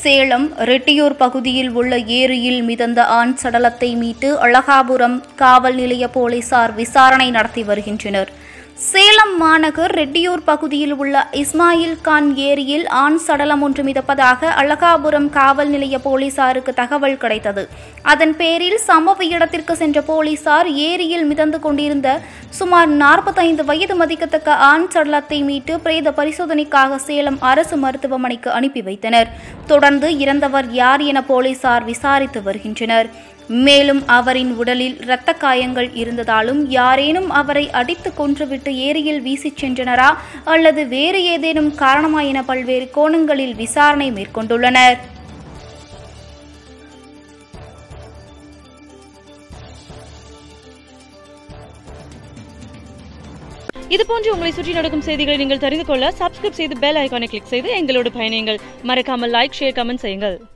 சேலம் ரெட்டியூர் பகுதியில் உள்ள ஏரியில் மிதந்த ஆண் சடலத்தை மீட்டு அழகாபுரம் காவல் நிலைய போலீசார் விசாரணை நடத்தி வருகின்றனர் சேலம் மாநகர் ரெட்டியூர் பகுதியில் உள்ள இஸ்மாயில் கான் ஏரியில் ஆண் சடலம் ஒன்று மிதப்பதாக அழகாபுரம் காவல் நிலைய போலீசாருக்கு தகவல் கிடைத்தது அதன் பேரில் சம்பவ இடத்திற்கு சென்ற போலீசார் ஏரியில் மிதந்து கொண்டிருந்த சுமார் நாற்பத்தைந்து வயது மதிக்கத்தக்க ஆண் சடலத்தை மீட்டு பிரேத பரிசோதனைக்காக சேலம் அரசு மருத்துவமனைக்கு அனுப்பி வைத்தனர் தொடர்ந்து இறந்தவர் யார் என போலீசார் விசாரித்து வருகின்றனர் மேலும் அவரின் உடலில் இரத்த காயங்கள் இருந்ததாலும் யாரேனும் அவரை அடித்து கொன்றுவிட்டு ஏரியில் வீசிச் சென்றனரா அல்லது வேறு ஏதேனும் காரணமா என பல்வேறு கோணங்களில் விசாரணை மேற்கொண்டுள்ளனர் இது போன்று உங்களை சுற்றி நடக்கும் செய்திகளை நீங்கள் தெரிந்து கொள்ள சப்ஸ்கிரைப் செய்து பெல் ஐகானை கிளிக் செய்து எங்களோடு பயணியுங்கள் மறக்காமல் லைக் ஷேர் கமெண்ட் செய்யுங்கள்